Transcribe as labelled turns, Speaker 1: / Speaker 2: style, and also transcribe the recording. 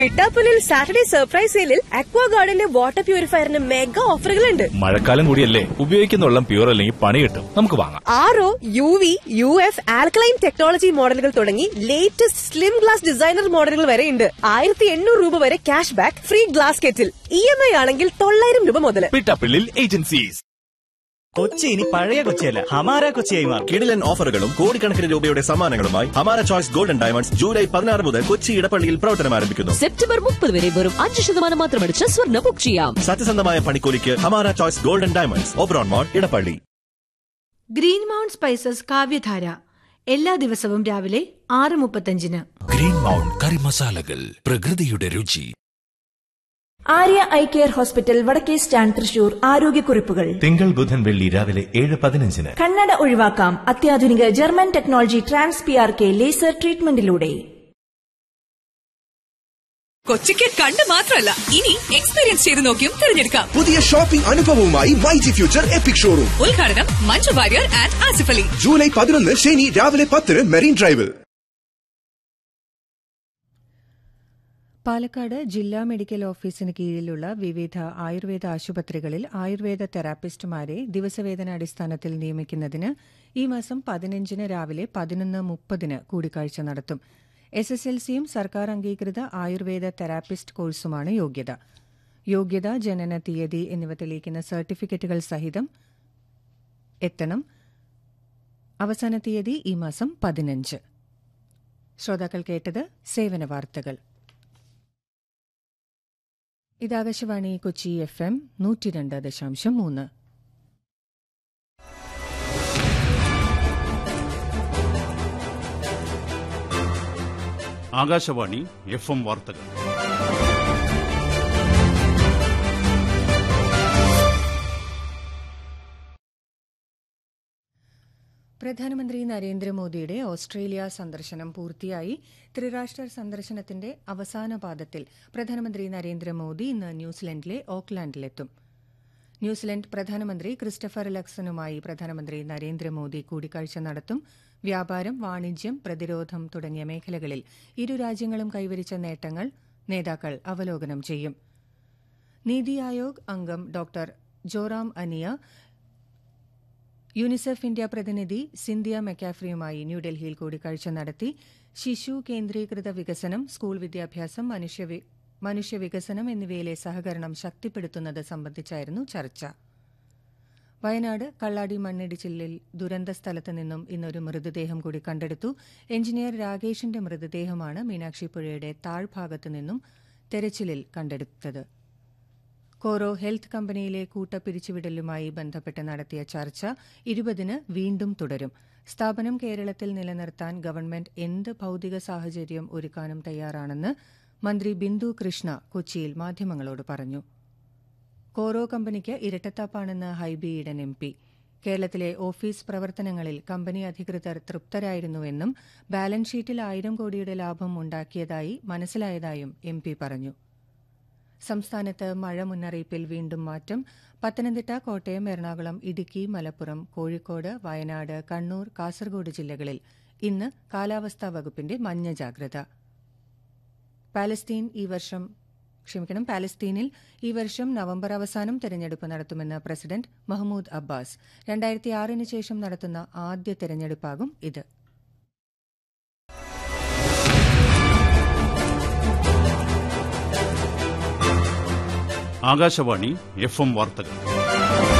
Speaker 1: പിട്ടാപ്പുലിൽ Saturday surprise സെയിലിൽ അക്വാ ഗാർഡന്റെ water പ്യൂരിഫയറിന് mega ഓഫറുകളുണ്ട്
Speaker 2: മഴക്കാലം കൂടിയല്ലേ ഉപയോഗിക്കുന്ന വെള്ളം പ്യൂർ അല്ലെങ്കിൽ പണി കിട്ടും നമുക്ക് വാങ്ങാം
Speaker 1: R O U V U F alkaline technology മോഡലുകൾ തുടങ്ങി ലേറ്റസ്റ്റ് സ്ലിം ഗ്ലാസ് ഡിസൈനർ മോഡലുകൾ വരെ ഉണ്ട് ആയിരത്തി എണ്ണൂറ് രൂപ വരെ cash back free glass kettle E M I ആണെങ്കിൽ തൊള്ളായിരം രൂപ മുതൽ
Speaker 2: പിട്ടാപ്പിള്ളിൽ ഏജൻസീസ്
Speaker 3: കൊച്ചി ഇനി പഴയ കൊച്ചിയല്ല ഹമാര കൊച്ചിയായി മാറും
Speaker 4: കിടിലൻ ഓഫറുകളും കോടിക്കണക്കിന് രൂപയുടെ സമ്മാനങ്ങളുമായി ഹമാര ചോയ്സ് ഗോൾഡൻ ഡയമണ്ട്സ് ജൂലൈ പതിനാറ് മുതൽ കൊച്ചി ഇടപ്പള്ളിയിൽ പ്രവർത്തനം ആരംഭിക്കുന്നു
Speaker 5: സെപ്റ്റംബർ മുപ്പത് വരെ വെറും അഞ്ച് ശതമാനം മാത്രമടിച്ച് സ്വർണ്ണ ബുക്ക് ചെയ്യാം
Speaker 4: സത്യസന്ധമായ പണിക്കൂലിക്ക് Hamara choice golden diamonds Oberon mall Edappally
Speaker 6: green mount spices Kavyadhara എല്ലാ ദിവസവും രാവിലെ ആറ് മുപ്പത്തഞ്ചിന്
Speaker 7: ഗ്രീൻ മൗണ്ട് കറി മസാലകൾ പ്രകൃതിയുടെ രുചി
Speaker 8: ആര്യ ഐ കെയർ ഹോസ്പിറ്റൽ വടക്കേ സ്റ്റാൻഡ് തൃശൂർ ആരോഗ്യക്കുറിപ്പുകൾ
Speaker 9: തിങ്കൾ ബുധൻ വെള്ളി രാവിലെ ഏഴ് പതിനഞ്ചിന്
Speaker 8: കണ്ണട ഒഴിവാക്കാം അത്യാധുനിക German technology trans P R K laser ട്രീറ്റ്മെന്റിലൂടെ
Speaker 10: കൊച്ചിക്ക് കണ്ട് മാത്രമല്ല ഇനി എക്സ്പീരിയൻസ് ചെയ്ത് നോക്കിയും തിരഞ്ഞെടുക്കാം
Speaker 11: പുതിയ ഷോപ്പിംഗ് അനുഭവവുമായി Y G future epic showroom
Speaker 10: ഉദ്ഘാടനം മഞ്ജു വാര്യർ ആൻഡ് ആസിഫ് അലി
Speaker 11: ജൂലൈ പതിനൊന്ന് ശനി രാവിലെ പത്തിന് മെറീൻ ഡ്രൈവിൽ
Speaker 12: പാലക്കാട് ജില്ലാ മെഡിക്കൽ ഓഫീസിന് കീഴിലുള്ള വിവിധ ആയുർവേദ ആശുപത്രികളിൽ ആയുർവേദ തെറാപ്പിസ്റ്റുമാരെ ദിവസവേതന അടിസ്ഥാനത്തിൽ നിയമിക്കുന്നതിന് ഈ മാസം പതിനഞ്ചിന് രാവിലെ പതിനൊന്ന് മുപ്പതിന് കൂടിക്കാഴ്ച നടത്തും എസ് എസ് എൽ സിയും സർക്കാർ അംഗീകൃത ആയുർവേദ തെറാപ്പിസ്റ്റ് കോഴ്സുമാണ് യോഗ്യത യോഗ്യത ജനന തീയതി എന്നിവ തെളിയിക്കുന്ന സർട്ടിഫിക്കറ്റുകൾ സഹിതം എത്തണം അവസാന തീയതി ഈ മാസം പതിനഞ്ച് ശ്രോതാക്കൾ കേട്ടത് സേവന വാർത്തകൾ ഇത് ആകാശവാണി കൊച്ചി എഫ് എം നൂറ്റി രണ്ട് ദശാംശം മൂന്ന്
Speaker 13: ആകാശവാണി എഫ് എം വാർത്തകൾ
Speaker 12: പ്രധാനമന്ത്രി നരേന്ദ്രമോദിയുടെ ഓസ്ട്രേലിയ സന്ദർശനം പൂർത്തിയായി ത്രിരാഷ്ട്ര സന്ദർശനത്തിന്റെ അവസാന പാദത്തിൽ പ്രധാനമന്ത്രി നരേന്ദ്രമോദി ഇന്ന് ന്യൂസിലൻഡിലെ ഓക്ലാൻഡിലെത്തും ന്യൂസിലൻഡ് പ്രധാനമന്ത്രി ക്രിസ്റ്റഫർ ലക്സനുമായി പ്രധാനമന്ത്രി നരേന്ദ്രമോദി കൂടിക്കാഴ്ച നടത്തും വ്യാപാരം വാണിജ്യം പ്രതിരോധം തുടങ്ങിയ മേഖലകളിൽ ഇരു രാജ്യങ്ങളും കൈവരിച്ച നേട്ടങ്ങൾ നേതാക്കൾ അവലോകനം ചെയ്യും നീതി ആയോഗ് അംഗം ഡോക്ടർ ജോറാം അനിയ യുനിസെഫ് ഇന്ത്യ പ്രതിനിധി സിന്ധ്യ മെക്കാഫ്രിയുമായി ന്യൂഡൽഹിയിൽ കൂടിക്കാഴ്ച നടത്തി ശിശു കേന്ദ്രീകൃത വികസനം സ്കൂൾ വിദ്യാഭ്യാസം മനുഷ്യവി- മനുഷ്യവികസനം എന്നിവയിലെ സഹകരണം ശക്തിപ്പെടുത്തുന്നത് സംബന്ധിച്ചായിരുന്നു ചർച്ച വയനാട് കള്ളാടി മണ്ണിടിച്ചിലിൽ ദുരന്ത സ്ഥലത്ത് നിന്നും ഇന്നൊരു മൃതദേഹം കൂടി കണ്ടെടുത്തു എഞ്ചിനീയർ രാകേഷിന്റെ മൃതദേഹമാണ് മീനാക്ഷി പുഴയുടെ താഴ്ഭാഗത്തു നിന്നും തെരച്ചിലിൽ കണ്ടെടുത്തത് കോറോ ഹെൽത്ത് കമ്പനിയിലെ കൂട്ടപ്പിരിച്ചുവിടലുമായി ബന്ധപ്പെട്ട് നടത്തിയ ചർച്ച ഇരുപതിന് വീണ്ടും തുടരും സ്ഥാപനം കേരളത്തിൽ നിലനിർത്താൻ ഗവൺമെന്റ് എന്ത് ഭൌതിക സാഹചര്യം ഒരുക്കാനും തയ്യാറാണെന്ന് മന്ത്രി ബിന്ദു കൃഷ്ണ കൊച്ചിയിൽ മാധ്യമങ്ങളോട് പറഞ്ഞു കോറോ കമ്പനിക്ക് ഇരട്ടത്താപ്പാണെന്ന് ഹൈബി ഈഡൻ എം പി കേരളത്തിലെ ഓഫീസ് പ്രവർത്തനങ്ങളിൽ കമ്പനി അധികൃതർ തൃപ്തരായിരുന്നുവെന്നും ബാലൻസ് ഷീറ്റിൽ ആയിരം കോടിയുടെ ലാഭം ഉണ്ടാക്കിയതായി മനസ്സിലായതായും എം പി പറഞ്ഞു സംസ്ഥാനത്ത് മഴ മുന്നറിയിപ്പിൽ വീണ്ടും മാറ്റം പത്തനംതിട്ട കോട്ടയം എറണാകുളം ഇടുക്കി മലപ്പുറം കോഴിക്കോട് വയനാട് കണ്ണൂർ കാസർഗോഡ് ജില്ലകളിൽ ഇന്ന് കാലാവസ്ഥാ വകുപ്പിന്റെ മഞ്ഞ ജാഗ്രത പാലസ്തീൻ ഈ വർഷം ക്ഷമിക്കണം പാലസ്തീനിൽ ഈ വർഷം നവംബർ അവസാനം തെരഞ്ഞെടുപ്പ് നടത്തുമെന്ന് പ്രസിഡന്റ് മഹ്മൂദ് അബ്ബാസ് രണ്ടായിരത്തി ആറിന് ശേഷം നടത്തുന്ന ആദ്യ തെരഞ്ഞെടുപ്പാകും ഇത്
Speaker 13: ആകാശവാണി എഫ് എം വാർത്തകൾ